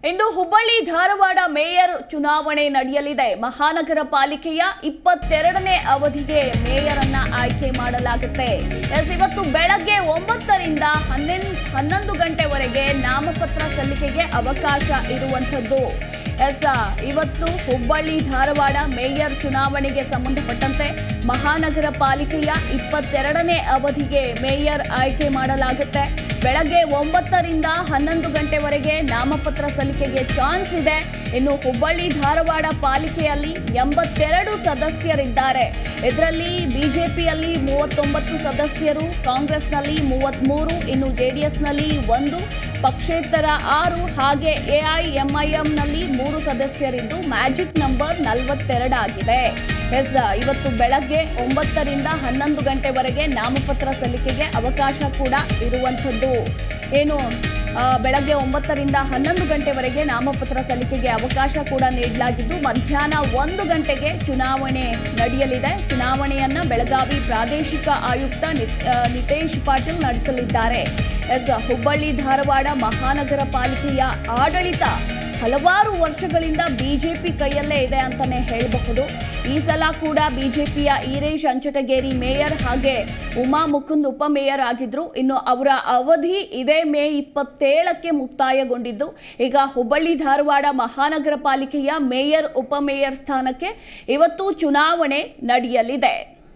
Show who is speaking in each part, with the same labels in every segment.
Speaker 1: ಇಂದು Hubballi Dharwad mayor ಚುನಾವಣೆ ನಡೆಯಲಿದೆ ಮಹಾನಗರ ಪಾಲಿಕೆಯ ಇಪ್ಪತ್ತೆರಡನೇ ಅವಧಿಗೆ ಮೇಯರ್ ಅನ್ನ ಆಯ್ಕೆ ಮಾಡಲಾಗುತ್ತೆ ಎಸ್ ಇವತ್ತು ಬೆಳಗ್ಗೆ ಒಂಬತ್ತರಿಂದ ಹನ್ನೊಂದು ಹನ್ನೊಂದು ಗಂಟೆವರೆಗೆ ನಾಮಪತ್ರ ಸಲ್ಲಿಕೆಗೆ ಅವಕಾಶ ಇರುವಂಥದ್ದು ಎಸ್ ಇವತ್ತು ಹುಬ್ಬಳ್ಳಿ ಧಾರವಾಡ ಮೇಯರ್ ಚುನಾವಣೆಗೆ ಸಂಬಂಧಪಟ್ಟಂತೆ ಮಹಾನಗರ ಪಾಲಿಕೆಯ ಇಪ್ಪತ್ತೆರಡನೇ ಅವಧಿಗೆ ಮೇಯರ್ ಆಯ್ಕೆ ಮಾಡಲಾಗುತ್ತೆ ಬೆಳಗ್ಗೆ ಒಂಬತ್ತರಿಂದ ಹನ್ನೊಂದು ಗಂಟೆವರೆಗೆ ನಾಮಪತ್ರ ಸಲ್ಲಿಕೆಗೆ ಚಾನ್ಸ್ ಇದೆ ಇನ್ನು ಹುಬ್ಬಳ್ಳಿ ಧಾರವಾಡ ಪಾಲಿಕೆಯಲ್ಲಿ ಎಂಬತ್ತೆರಡು ಸದಸ್ಯರಿದ್ದಾರೆ ಇದರಲ್ಲಿ ಬಿಜೆಪಿಯಲ್ಲಿ ಮೂವತ್ತೊಂಬತ್ತು ಸದಸ್ಯರು ಕಾಂಗ್ರೆಸ್ನಲ್ಲಿ ಮೂವತ್ಮೂರು ಇನ್ನು ಜೆಡಿಎಸ್ನಲ್ಲಿ ಒಂದು ಪಕ್ಷೇತರ ಆರು ಹಾಗೆ ಎಐಎಂಐಎಂನಲ್ಲಿ ಮೂರು ಸದಸ್ಯರಿದ್ದು ಮ್ಯಾಜಿಕ್ ನಂಬರ್ ನಲವತ್ತೆರಡಾಗಿದೆ ಎಸ್ ಇವತ್ತು ಬೆಳಗ್ಗೆ ಒಂಬತ್ತರಿಂದ ಹನ್ನೊಂದು ಗಂಟೆವರೆಗೆ ನಾಮಪತ್ರ ಸಲ್ಲಿಕೆಗೆ ಅವಕಾಶ ಕೂಡ ಇರುವಂಥದ್ದು ಏನು ಆ, ಬೆಳಗ್ಗೆ ಒಂಬತ್ತರಿಂದ ಹನ್ನೊಂದು ಗಂಟೆವರೆಗೆ ನಾಮಪತ್ರ ಸಲ್ಲಿಕೆಗೆ ಅವಕಾಶ ಕೂಡ ನೀಡಲಾಗಿದ್ದು ಮಧ್ಯಾಹ್ನ ಒಂದು ಗಂಟೆಗೆ ಚುನಾವಣೆ ನಡೆಯಲಿದೆ ಚುನಾವಣೆಯನ್ನ ಬೆಳಗಾವಿ ಪ್ರಾದೇಶಿಕ ಆಯುಕ್ತ ನಿತ್- ಆ, ನಿತೇಶ್ ಪಾಟೀಲ್ ನಡೆಸಲಿದ್ದಾರೆ ಎಸ್ ಹುಬ್ಬಳ್ಳಿ ಧಾರವಾಡ ಮಹಾನಗರ ಪಾಲಿಕೆಯ ಆಡಳಿತ ಹಲವಾರು ವರ್ಷಗಳಿಂದ ಬಿಜೆಪಿ ಕೈಯಲ್ಲೇ ಇದೆ ಅಂತಾನೆ ಹೇಳಬಹುದು ಈ ಸಲ ಕೂಡ ಬಿಜೆಪಿಯ ಈರೇಶ್ ಅಂಚಟಗೇರಿ ಮೇಯರ್ ಹಾಗೆ ಉಮಾ ಮುಕುಂದ್ ಉಪಮೇಯರ್ ಆಗಿದ್ರು ಇನ್ನು ಅವರ ಅವಧಿ ಇದೇ ಮೇ ಇಪ್ಪತ್ತೇಳಕ್ಕೆ ಮುಕ್ತಾಯಗೊಂಡಿದ್ದು ಈಗ ಹುಬ್ಬಳ್ಳಿ ಧಾರವಾಡ ಮಹಾನಗರ ಪಾಲಿಕೆಯ ಮೇಯರ್ ಉಪಮೇಯರ್ ಸ್ಥಾನಕ್ಕೆ ಇವತ್ತು ಚುನಾವಣೆ ನಡೆಯಲಿದೆ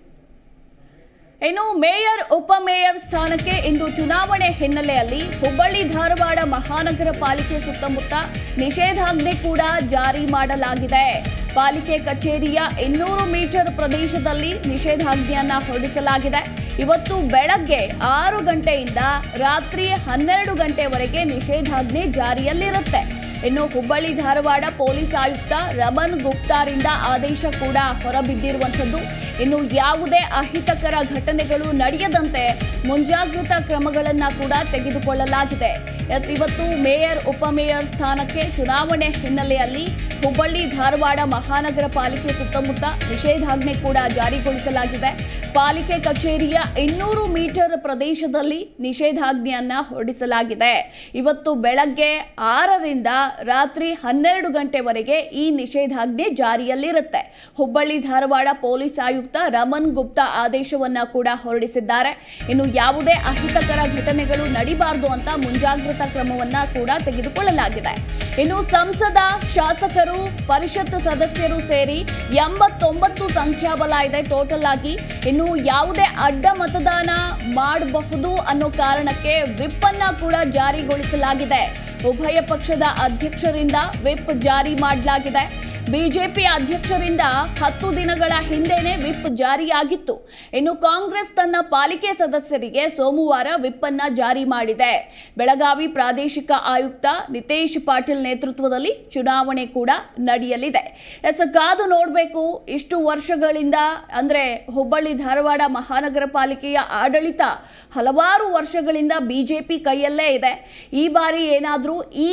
Speaker 1: ಇನ್ನು ಮೇಯರ್ ಉಪಮೇಯರ್ ಸ್ಥಾನಕ್ಕೆ ಇಂದು ಚುನಾವಣೆ ಹಿನ್ನೆಲೆಯಲ್ಲಿ ಹುಬ್ಬಳ್ಳಿ ಧಾರವಾಡ ಮಹಾನಗರ ಪಾಲಿಕೆ ಸುತ್ತಮುತ್ತ ನಿಷೇಧಾಜ್ಞೆ ಕೂಡ ಜಾರಿ ಮಾಡಲಾಗಿದೆ ಪಾಲಿಕೆ ಕಚೇರಿಯ ಇನ್ನೂರು ಮೀಟರ್ ಪ್ರದೇಶದಲ್ಲಿ ನಿಷೇಧಾಜ್ಞೆಯನ್ನ ಹೊರಡಿಸಲಾಗಿದೆ ಇವತ್ತು ಬೆಳಗ್ಗೆ ಆರು ಗಂಟೆಯಿಂದ ರಾತ್ರಿ ಹನ್ನೆರಡು ಗಂಟೆವರೆಗೆ ನಿಷೇಧಾಜ್ಞೆ ಜಾರಿಯಲ್ಲಿರುತ್ತೆ ಇನ್ನು ಹುಬ್ಬಳ್ಳಿ ಧಾರವಾಡ ಪೊಲೀಸ್ ಆಯುಕ್ತ ರಮನ್ ಗುಪ್ತಾರಿಂದ ಆದೇಶ ಕೂಡ ಹೊರಬಿದ್ದಿರುವಂಥದ್ದು ಇನ್ನು ಯಾವುದೇ ಅಹಿತಕರ ಘಟನೆಗಳು ನಡೆಯದಂತೆ ಮುಂಜಾಗ್ರತಾ ಕ್ರಮಗಳನ್ನ ಕೂಡ ತೆಗೆದುಕೊಳ್ಳಲಾಗಿದೆ ಎಸ್ ಇವತ್ತು ಮೇಯರ್ ಉಪಮೇಯರ್ ಸ್ಥಾನಕ್ಕೆ ಚುನಾವಣೆ ಹಿನ್ನೆಲೆಯಲ್ಲಿ ಹುಬ್ಬಳ್ಳಿ ಧಾರವಾಡ ಮಹಾನಗರ ಪಾಲಿಕೆ ಸುತ್ತಮುತ್ತ ನಿಷೇಧಾಜ್ಞೆ ಕೂಡ ಜಾರಿಗೊಳಿಸಲಾಗಿದೆ ಪಾಲಿಕೆ ಕಚೇರಿಯ ಇನ್ನೂರು ಮೀಟರ್ ಪ್ರದೇಶದಲ್ಲಿ ನಿಷೇಧಾಜ್ಞೆಯನ್ನ ಹೊರಡಿಸಲಾಗಿದೆ ಇವತ್ತು ಬೆಳಗ್ಗೆ ಆರರಿಂದ ರಾತ್ರಿ ಹನ್ನೆರಡು ಗಂಟೆವರೆಗೆ ಈ ನಿಷೇಧಾಜ್ಞೆ ಜಾರಿಯಲ್ಲಿರುತ್ತೆ ಹುಬ್ಬಳ್ಳಿ ಧಾರವಾಡ ಪೊಲೀಸ್ ಆಯುಕ್ತ ರಮನ್ ಗುಪ್ತಾ ಆದೇಶವನ್ನ ಕೂಡ ಹೊರಡಿಸಿದ್ದಾರೆ ಇನ್ನು ಯಾವುದೇ ಅಹಿತಕರ ಘಟನೆಗಳು ನಡಿಬಾರದು ಅಂತ ಮುಂಜಾಗ್ರತಾ ಕ್ರಮವನ್ನ ಕೂಡ ತೆಗೆದುಕೊಳ್ಳಲಾಗಿದೆ ಇನ್ನು ಸಂಸದ ಶಾಸಕರು ಪರಿಷತ್ ಸದಸ್ಯರು ಸೇರಿ ಎಂಬತ್ತೊಂಬತ್ತು ಸಂಖ್ಯಾಬಲ ಇದೆ ಟೋಟಲ್ ಆಗಿ ಇನ್ನು ಯಾವುದೇ ಅಡ್ಡ ಮತದಾನ ಮಾಡಬಹುದು ಅನ್ನೋ ಕಾರಣಕ್ಕೆ ವಿಪ್ ಅನ್ನ ಕೂಡ ಜಾರಿಗೊಳಿಸಲಾಗಿದೆ ಉಭಯ ಪಕ್ಷದ ಅಧ್ಯಕ್ಷರಿಂದ ವಿಪ್ ಜಾರಿ ಮಾಡಲಾಗಿದೆ ಬಿಜೆಪಿ ಅಧ್ಯಕ್ಷರಿಂದ ಹತ್ತು ದಿನಗಳ ಹಿಂದೆನೆ ವಿಪ್ ಜಾರಿಯಾಗಿತ್ತು ಇನ್ನು ಕಾಂಗ್ರೆಸ್ ತನ್ನ ಪಾಲಿಕೆ ಸದಸ್ಯರಿಗೆ ಸೋಮವಾರ ವಿಪ್ ಅನ್ನ ಜಾರಿ ಮಾಡಿದೆ ಬೆಳಗಾವಿ ಪ್ರಾದೇಶಿಕ ಆಯುಕ್ತ ನಿತೇಶ್ ಪಾಟೀಲ್ ನೇತೃತ್ವದಲ್ಲಿ ಚುನಾವಣೆ ಕೂಡ ನಡೆಯಲಿದೆ ಎಸ್ ಕಾದು ನೋಡಬೇಕು ಇಷ್ಟು ವರ್ಷಗಳಿಂದ ಅಂದ್ರೆ ಹುಬ್ಬಳ್ಳಿ ಧಾರವಾಡ ಮಹಾನಗರ ಪಾಲಿಕೆಯ ಆಡಳಿತ ಹಲವಾರು ವರ್ಷಗಳಿಂದ ಬಿಜೆಪಿ ಕೈಯಲ್ಲೇ ಇದೆ ಈ ಬಾರಿ ಏನಾದರೂ ಈ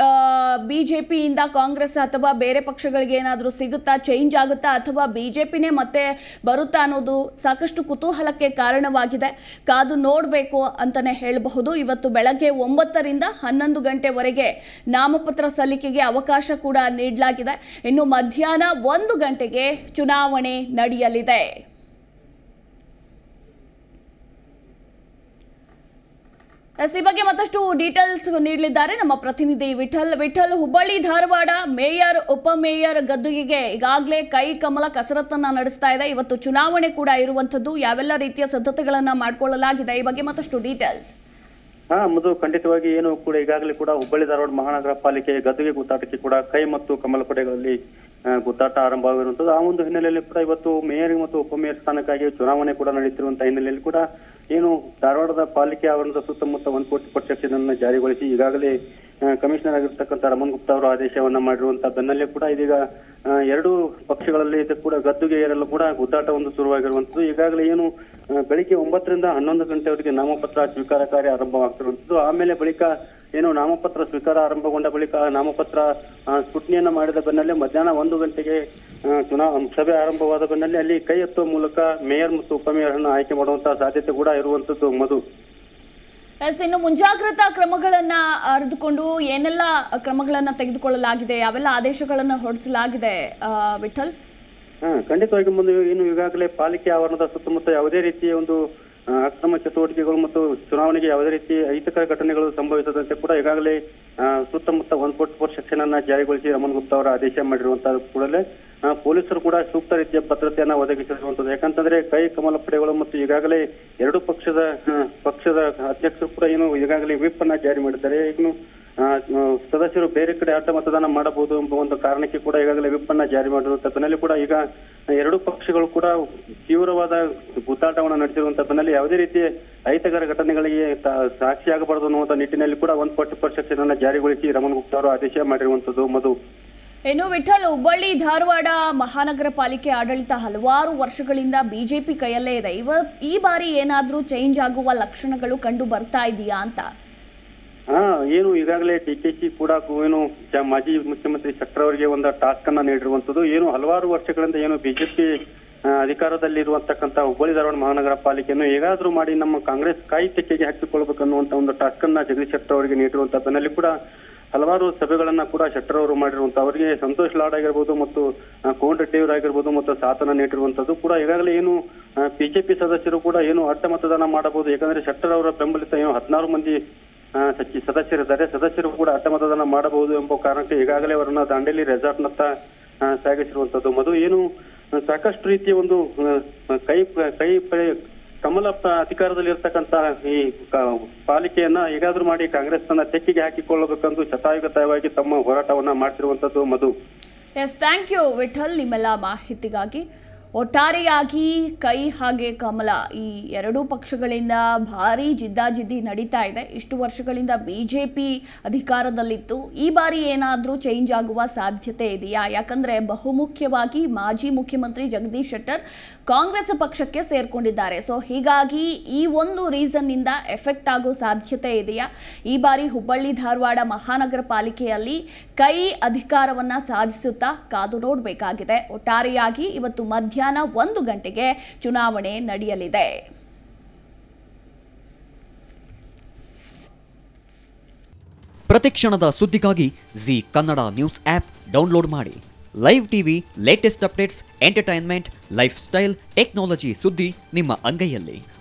Speaker 1: ಬಿಜೆಪಿಯಿಂದ ಕಾಂಗ್ರೆಸ್ ಅಥವಾ ಬೇರೆ ಪಕ್ಷಗಳಿಗೆ ಏನಾದರೂ ಸಿಗುತ್ತಾ ಚೇಂಜ್ ಆಗುತ್ತಾ ಅಥವಾ ಬಿಜೆಪಿನೇ ಮತ್ತೆ ಬರುತ್ತಾ ಅನ್ನೋದು ಸಾಕಷ್ಟು ಕುತೂಹಲಕ್ಕೆ ಕಾರಣವಾಗಿದೆ ಕಾದು ನೋಡಬೇಕು ಅಂತಲೇ ಹೇಳಬಹುದು ಇವತ್ತು ಬೆಳಗ್ಗೆ ಒಂಬತ್ತರಿಂದ ಹನ್ನೊಂದು ಗಂಟೆವರೆಗೆ ನಾಮಪತ್ರ ಸಲ್ಲಿಕೆಗೆ ಅವಕಾಶ ಕೂಡ ನೀಡಲಾಗಿದೆ ಇನ್ನು ಮಧ್ಯಾಹ್ನ ಒಂದು ಗಂಟೆಗೆ ಚುನಾವಣೆ ನಡೆಯಲಿದೆ ಎಸ್ ಈ ಬಗ್ಗೆ ಮತ್ತಷ್ಟು ಡೀಟೇಲ್ಸ್ ನೀಡಲಿದ್ದಾರೆ ನಮ್ಮ ಪ್ರತಿನಿಧಿ ವಿಠಲ್ ವಿಠಲ್ ಹುಬ್ಬಳ್ಳಿ ಧಾರವಾಡ ಮೇಯರ್ ಉಪಮೇಯರ್ ಗದ್ದುಗೆಗೆ ಈಗಾಗಲೇ ಕೈ ಕಮಲ ಕಸರತ್ತನ್ನ ನಡೆಸ್ತಾ ಇದೆ ಇವತ್ತು ಚುನಾವಣೆ ಕೂಡ ಇರುವಂತದ್ದು ಯಾವೆಲ್ಲ ರೀತಿಯ ಸಿದ್ಧತೆಗಳನ್ನ ಮಾಡಿಕೊಳ್ಳಲಾಗಿದೆ ಈ ಬಗ್ಗೆ ಮತ್ತಷ್ಟು ಡೀಟೇಲ್ಸ್
Speaker 2: ಹಾ ಮಧು ಖಂಡಿತವಾಗಿ ಏನು ಕೂಡ ಈಗಾಗಲೇ ಕೂಡ ಹುಬ್ಬಳ್ಳಿ ಧಾರವಾಡ ಮಹಾನಗರ ಪಾಲಿಕೆ ಗದ್ದುಗೆ ಗುದ್ದಾಟಕ್ಕೆ ಕೂಡ ಕೈ ಮತ್ತು ಕಮಲ ಪಡೆಗಳಲ್ಲಿ ಆ, ಗುದ್ದಾಟ ಆರಂಭವಾಗಿರುವಂತದ್ದು ಆ ಒಂದು ಹಿನ್ನೆಲೆಯಲ್ಲಿ ಕೂಡ ಇವತ್ತು ಮೇಯರ್ ಮತ್ತು ಉಪಮೇಯರ್ ಸ್ಥಾನಕ್ಕಾಗಿ ಚುನಾವಣೆ ಕೂಡ ನಡೆಯುತ್ತಿರುವಂತಹ ಹಿನ್ನೆಲೆಯಲ್ಲಿ ಕೂಡ ಏನು ಧಾರವಾಡದ ಪಾಲಿಕೆ ಆವರಣದ ಸುತ್ತಮುತ್ತ ಒಂದು ಕೋಟಿ ಪ್ರೊಟೆಕ್ಷನ್ ಜಾರಿಗೊಳಿಸಿ ಈಗಾಗಲೇ ಆ, ಕಮಿಷನರ್ ಆಗಿರ್ತಕ್ಕಂಥ ರಮಣ್ ಗುಪ್ತಾ ಅವರು ಆದೇಶವನ್ನ ಮಾಡಿರುವಂತಹ ಬೆನ್ನಲ್ಲೇ ಕೂಡ ಇದೀಗ ಆ, ಎರಡು ಪಕ್ಷಗಳಲ್ಲಿ ಇದು ಕೂಡ ಗದ್ದುಗೆ ಏರಲು ಕೂಡ ಗುದ್ದಾಟ ಒಂದು ಶುರುವಾಗಿರುವಂತದ್ದು ಈಗಾಗಲೇ ಏನು ಆ, ಬೆಳಿಗ್ಗೆ ಒಂಬತ್ತರಿಂದ ಹನ್ನೊಂದು ಗಂಟೆವರೆಗೆ ನಾಮಪತ್ರ ಸ್ವೀಕಾರ ಕಾರ್ಯ ಆರಂಭವಾಗ್ತಿರುವಂತದ್ದು ಆಮೇಲೆ ಬಳಿಕ ಏನು ನಾಮಪತ್ರ ಸ್ವೀಕಾರ ಆರಂಭಗೊಂಡ ಬಳಿಕ ನಾಮಪತ್ರ ಆ, ಸ್ಫುಟನೆಯನ್ನ ಮಾಡಿದ ಬೆನ್ನಲ್ಲೇ ಮಧ್ಯಾಹ್ನ ಒಂದು ಗಂಟೆಗೆ ಆ, ಚುನಾ ಸಭೆ ಆರಂಭವಾದ ಬೆನ್ನಲ್ಲೇ ಅಲ್ಲಿ ಕೈ ಎತ್ತುವ ಮೂಲಕ ಮೇಯರ್ ಮತ್ತು ಉಪಮೇಯರ್ ಅನ್ನು ಆಯ್ಕೆ ಮಾಡುವಂತಹ ಸಾಧ್ಯತೆ ಕೂಡ ಇರುವಂತದ್ದು ಮಧು
Speaker 1: ಎಸ್ ಇನ್ನು ಮುಂಜಾಗ್ರತಾ ಕ್ರಮಗಳನ್ನ ಅರಿದುಕೊಂಡು ಏನೆಲ್ಲ ಕ್ರಮಗಳನ್ನ ತೆಗೆದುಕೊಳ್ಳಲಾಗಿದೆ ಯಾವೆಲ್ಲ ಆದೇಶಗಳನ್ನು ಹೊರಡಿಸಲಾಗಿದೆ ಆ, ವಿಠಲ್
Speaker 2: ಹಾ ಖಂಡಿತವಾಗಿ ಮುಂದೆ ಏನು ಈಗಾಗಲೇ ಪಾಲಿಕೆ ಆವರಣದ ಸುತ್ತಮುತ್ತ ಯಾವುದೇ ರೀತಿಯ ಒಂದು ಆ, ಅಕ್ರಮ ಚಟುವಟಿಕೆಗಳು ಮತ್ತು ಚುನಾವಣೆಗೆ ಯಾವುದೇ ರೀತಿ ಅಹಿತಕರ ಘಟನೆಗಳು ಸಂಭವಿಸದಂತೆ ಕೂಡ ಈಗಾಗಲೇ ಆ, ಸುತ್ತಮುತ್ತ ಒನ್ ಫೋರ್ಟಿ ಫೋರ್ ಸೆಕ್ಷನ್ ಅನ್ನ ಜಾರಿಗೊಳಿಸಿ ರಮಣ್ ಗುಪ್ತಾ ಅವರ ಆದೇಶ ಮಾಡಿರುವಂತಹ ಕೂಡಲೇ ಆ, ಪೊಲೀಸರು ಕೂಡ ಸೂಕ್ತ ರೀತಿಯ ಭದ್ರತೆಯನ್ನ ಒದಗಿಸಿರುವಂತದ್ದು ಯಾಕಂತಂದ್ರೆ ಕೈ ಕಮಲ ಪಡೆಗಳು ಮತ್ತು ಈಗಾಗಲೇ ಎರಡು ಪಕ್ಷದ ಆ, ಪಕ್ಷದ ಅಧ್ಯಕ್ಷರು ಕೂಡ ಏನು ಈಗಾಗಲೇ ವಿಪ್ ಅನ್ನ ಜಾರಿ ಮಾಡಿದ್ದಾರೆ ಇನ್ನು ಆ, ಆ, ಸದಸ್ಯರು ಬೇರೆ ಕಡೆ ಆಟ ಮತದಾನ ಮಾಡಬಹುದು ಎಂಬ ಒಂದು ಕಾರಣಕ್ಕೆ ಕೂಡ ಈಗಾಗಲೇ ವಿಪ್ ಅನ್ನ ಜಾರಿ ಮಾಡಿರುವಂತ ಬೆನ್ನಲ್ಲೇ ಕೂಡ ಈಗ ಎರಡು ಪಕ್ಷಗಳು ಕೂಡ ತೀವ್ರವಾದ ಗುದ್ದಾಟವನ್ನು ನಡೆಸಿರುವಂತ ಬೆನ್ನಲ್ಲಿ ಯಾವುದೇ ರೀತಿಯ ಅಹಿತಕರ ಘಟನೆಗಳಿಗೆ ತ- ಸಾಕ್ಷಿಯಾಗಬಾರದು ಅನ್ನುವಂತ ನಿಟ್ಟಿನಲ್ಲಿ ಕೂಡ ಒನ್ ಫಾರ್ಟಿ ಫೋರ್ ಸೆಕ್ಷನ್ ಅನ್ನ ಜಾರಿಗೊಳಿಸಿ ರಮಣ್ ಗುಪ್ತಾ ಅವರು ಆದೇಶ ಮಾಡಿರುವಂತದ್ದು ಮಧು
Speaker 1: ಇನ್ನು ವಿಠಲ್ ಹುಬ್ಬಳ್ಳಿ ಧಾರವಾಡ ಮಹಾನಗರ ಪಾಲಿಕೆ ಆಡಳಿತ ಹಲವಾರು ವರ್ಷಗಳಿಂದ ಬಿಜೆಪಿ ಕೈಯಲ್ಲೇ ಇದೆ ಇವತ್ ಈ ಬಾರಿ ಏನಾದ್ರೂ ಚೇಂಜ್ ಆಗುವ ಲಕ್ಷಣಗಳು ಕಂಡು ಬರ್ತಾ ಇದೆಯಾ ಅಂತ
Speaker 2: ಹಾ ಏನು ಈಗಾಗಲೇ ಡಿ ಕೆ ಶಿ ಕೂಡ ಏನು ಜ- ಮಾಜಿ ಮುಖ್ಯಮಂತ್ರಿ ಶೆಟ್ಟರ್ ಅವರಿಗೆ ಒಂದು ಟಾಸ್ಕ್ ಅನ್ನ ನೀಡಿರುವಂತದ್ದು ಏನು ಹಲವಾರು ವರ್ಷಗಳಿಂದ ಏನು ಬಿಜೆಪಿ ಅಧಿಕಾರದಲ್ಲಿರುವಂತಕ್ಕಂತ ಹುಬ್ಬಳ್ಳಿ ಧಾರವಾಡ ಮಹಾನಗರ ಪಾಲಿಕೆಯನ್ನು ಹೇಗಾದ್ರೂ ಮಾಡಿ ನಮ್ಮ ಕಾಂಗ್ರೆಸ್ ಕಾಯಿ ತೆಕ್ಕೆಗೆ ಹಾಕಿಕೊಳ್ಬೇಕನ್ನುವಂತ ಒಂದು ಟಾಸ್ಕ್ ಅನ್ನ ಜಗದೀಶ್ ಶೆಟ್ಟರ್ ಅವರಿಗೆ ನೀಡಿರುವಂತ ಬೆನ್ನಲ್ಲಿ ಕೂಡ ಹಲವಾರು ಸಭೆಗಳನ್ನ ಕೂಡ ಶೆಟ್ಟರ್ ಅವರು ಮಾಡಿರುವಂತ ಅವರಿಗೆ ಸಂತೋಷ್ ಲಾಡ್ ಆಗಿರ್ಬೋದು ಮತ್ತು ಆ, ಕೋನ್ ರೆಡ್ಡಿ ಅವರಾಗಿರ್ಬೋದು ಮತ್ತು ಸಾಥನ ನೀಡಿರುವಂತದ್ದು ಕೂಡ ಈಗಾಗಲೇ ಏನು ಬಿಜೆಪಿ ಸದಸ್ಯರು ಕೂಡ ಏನು ಅಡ್ಡ ಮತದಾನ ಮಾಡಬಹುದು ಯಾಕಂದ್ರೆ ಶೆಟ್ಟರ್ ಅವರ ಬೆಂಬಲಿತ ಏನು ಹದಿನಾರು ಮಂದಿ ಆ, ಸಚಿ ಸದಸ್ಯರಿದ್ದಾರೆ ಸದಸ್ಯರು ಕೂಡ ಅಡ್ಡ ಮತದಾನ ಮಾಡಬಹುದು ಎಂಬ ಕಾರಣಕ್ಕೆ ಈಗಾಗಲೇ ಅವರನ್ನ ದಾಂಡೇಲಿ ರೆಸಾರ್ಟ್ನತ್ತ ಆ, ಸಾಗಿಸಿರುವಂತದ್ದು ಮಧು ಏನು ಆ, ಸಾಕಷ್ಟು ರೀತಿಯ ಒಂದು ಆ, ಕೈ ಕೈ ಪೈ- ಕಮಲ ಪ- ಅಧಿಕಾರದಲ್ಲಿ ಇರ್ತಕ್ಕಂತ ಈ ಕ- ಪಾಲಿಕೆಯನ್ನ ಹೇಗಾದ್ರೂ ಮಾಡಿ ಕಾಂಗ್ರೆಸ್ ತನ್ನ ತೆಕ್ಕಿಗೆ ಹಾಕಿಕೊಳ್ಳಬೇಕೆಂದು ಶತಾಯುಗತವಾಗಿ ತಮ್ಮ ಹೋರಾಟವನ್ನ ಮಾಡ್ತಿರುವಂತದ್ದು Madhu
Speaker 1: yes thank you Vittal ನಿಮ್ಮೆಲ್ಲ ಮಾಹಿತಿಗಾಗಿ ಒಟ್ಟಾರೆಯಾಗಿ ಕೈ ಹಾಗೆ ಕಮಲ ಈ ಎರಡೂ ಪಕ್ಷಗಳಿಂದ ಭಾರಿ ಜಿದ್ದಾಜಿದ್ದಿ ನಡೀತಾ ಇದೆ ಇಷ್ಟು ವರ್ಷಗಳಿಂದ ಬಿ ಜೆ ಪಿ ಅಧಿಕಾರದಲ್ಲಿತ್ತು ಈ ಬಾರಿ ಏನಾದರೂ ಚೇಂಜ್ ಆಗುವ ಸಾಧ್ಯತೆ ಇದೆಯಾ ಯಾಕಂದರೆ ಬಹುಮುಖ್ಯವಾಗಿ ಮಾಜಿ ಮುಖ್ಯಮಂತ್ರಿ ಜಗದೀಶ್ ಶೆಟ್ಟರ್ ಕಾಂಗ್ರೆಸ್ ಪಕ್ಷಕ್ಕೆ ಸೇರ್ಕೊಂಡಿದ್ದಾರೆ ಸೊ ಹೀಗಾಗಿ ಈ ಒಂದು ರೀಸನ್ನಿಂದ ಎಫೆಕ್ಟ್ ಆಗೋ ಸಾಧ್ಯತೆ ಇದೆಯಾ ಈ ಬಾರಿ ಹುಬ್ಬಳ್ಳಿ ಧಾರವಾಡ ಮಹಾನಗರ ಪಾಲಿಕೆಯಲ್ಲಿ ಕೈ ಅಧಿಕಾರವನ್ನ ಸಾಧಿಸುತ್ತಾ ಕಾದು ನೋಡಬೇಕಾಗಿದೆ ಒಟ್ಟಾರೆಯಾಗಿ ಇವತ್ತು ಮಧ್ಯಾಹ್ನ ಒಂದು ಗಂಟೆಗೆ ಚುನಾವಣೆ ನಡೆಯಲಿದೆ
Speaker 3: ಪ್ರತಿಕ್ಷಣದ ಸುದ್ದಿಗಾಗಿ Zee Kannada news app download ಮಾಡಿ live TV latest updates entertainment life style technology ಸುದ್ದಿ ನಿಮ್ಮ ಅಂಗೈಯಲ್ಲಿ